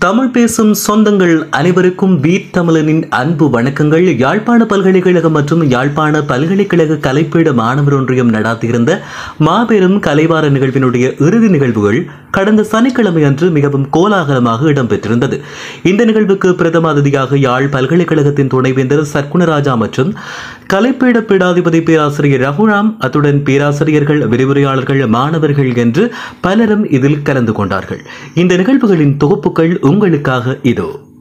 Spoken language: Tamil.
தமிழ் பேசும் சொந்தங்கள் அனைவருக்கும் வீட் தமிழனின் அன்பு வணக்கங்கள் யாழ்ப்பாண பல்கலைக்கழகம் மற்றும் யாழ்ப்பாண பல்கலைக்கழக கலைப்பீட மாணவர் ஒன்றியம் நடாத்தியிருந்த மாபெரும் கலைவார நிகழ்வினுடைய இறுதி நிகழ்வுகள் கடந்த சனிக்கிழமை அன்று மிகவும் கோலாகலமாக இடம்பெற்றிருந்தது இந்த நிகழ்வுக்கு பிரதம அதிதியாக யாழ் பல்கலைக்கழகத்தின் துணைவேந்தர் சர்க்குணராஜா மற்றும் கலைப்பீட பீடாதிபதி பேராசிரியர் ரகுராம் அத்துடன் பேராசிரியர்கள் விரிவுரையாளர்கள் மாணவர்கள் என்று பலரும் இதில் கலந்து கொண்டார்கள் இந்த நிகழ்வுகளின் தொகுப்புகள் உங்களுக்காக இதோ